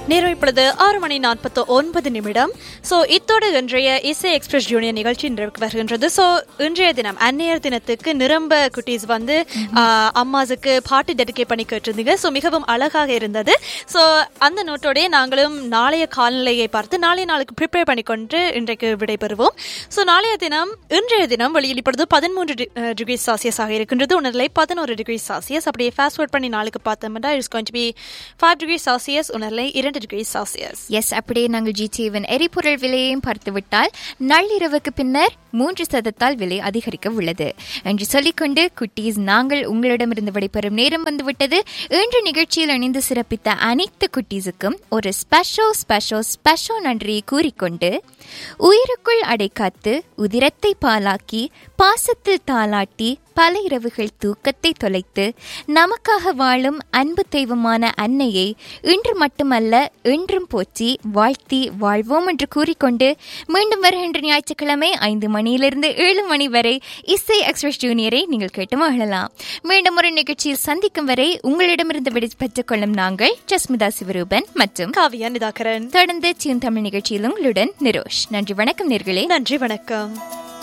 நேரம் இப்பொழுது ஆறு மணி நாற்பத்து ஒன்பது நிமிடம் ஸோ இத்தோடு இன்றைய இசை எக்ஸ்பிரஸ் ஜூனியர் நிகழ்ச்சி நிறைவுக்கு வருகின்றது ஸோ இன்றைய தினம் அந்நியர் தினத்துக்கு நிரம்ப குட்டீஸ் வந்து ஆஹ், அம்மாஸுக்கு பாட்டு டெடிகேட் பண்ணி கேட்டிருந்தீங்க ஸோ மிகவும் அழகாக இருந்தது ஸோ அந்த நோட்டோடய நாங்களும் நாளைய காலநிலையை பார்த்து நாளைய நாளுக்கு ப்ரிப்பேர் பண்ணிக்கொண்டு இன்றைக்கு விடைபெறுவோம் ஸோ நாளைய தினம் இன்றைய தினம் வெளியில் இப்பொழுது பதிமூன்று டிகிரி செல்சியஸ் ஆக இருக்கின்றது உணர்நிலை பதினோரு டிகிரி செல்சியஸ் அப்படியே ஃபாஸ்ட் ஃபோர்ட் பண்ணி நாளுக்கு பார்த்தோம்னா it's going to be five degree Celsius உணர்நிலை இரண்டு டிகிரி செல்சியஸ் எஸ் அப்படியே நாங்கள் ஜிடிவின் எரிபொருள் விலையையும் பார்த்துவிட்டால் நள்ளிரவுக்கு பின்னர் மூன்று சதத்தால் விலை அதிகரிக்க உள்ளது என்று சொல்லிக்கொண்டு குட்டீஸ் நாங்கள் உங்களிடமிருந்து விடைபெறும் நேரம் வந்துவிட்டது இன்று நிகழ்ச்சியில் இணைந்து சிறப்பித்த அனைத்து குட்டீஸுக்கும் ஒரு ஸ்பெஷல் ஸ்பெஷல் ஸ்பெஷல் நன்றியை கூறிக்கொண்டு உயிருக்குள் அடைக்காத்து உதிரத்தை பாலாக்கி பாசத்தில் தாளாட்டி பல இரவுகள் தூக்கத்தை தொலைத்து நமக்காக வாழும் அன்பு தெய்வமான அன்னையை இன்று மட்டுமல்ல என்றும் போற்றி வாழ்த்தி வாழ்வோம் என்று கூறிக்கொண்டு மீண்டும் வருகின்ற ஞாயிற்றுக்கிழமை ஐந்து மணியிலிருந்து ஏழு மணி வரை இசை எக்ஸ்பிரஸ் ஜூனியரை நீங்கள் கேட்டு மகிழலாம் மீண்டும் ஒரு நிகழ்ச்சியில் சந்திக்கும் வரை உங்களிடமிருந்து விடை பெற்றுக் கொள்ளும் நாங்கள் ஜஸ்மிதா சிவரூபன் மற்றும் காவியா நிதாகரன் தொடர்ந்து சியும் தமிழ் நிகழ்ச்சியில் உங்களுடன் நிரோஷ் நன்றி வணக்கம் நேர்களே நன்றி வணக்கம்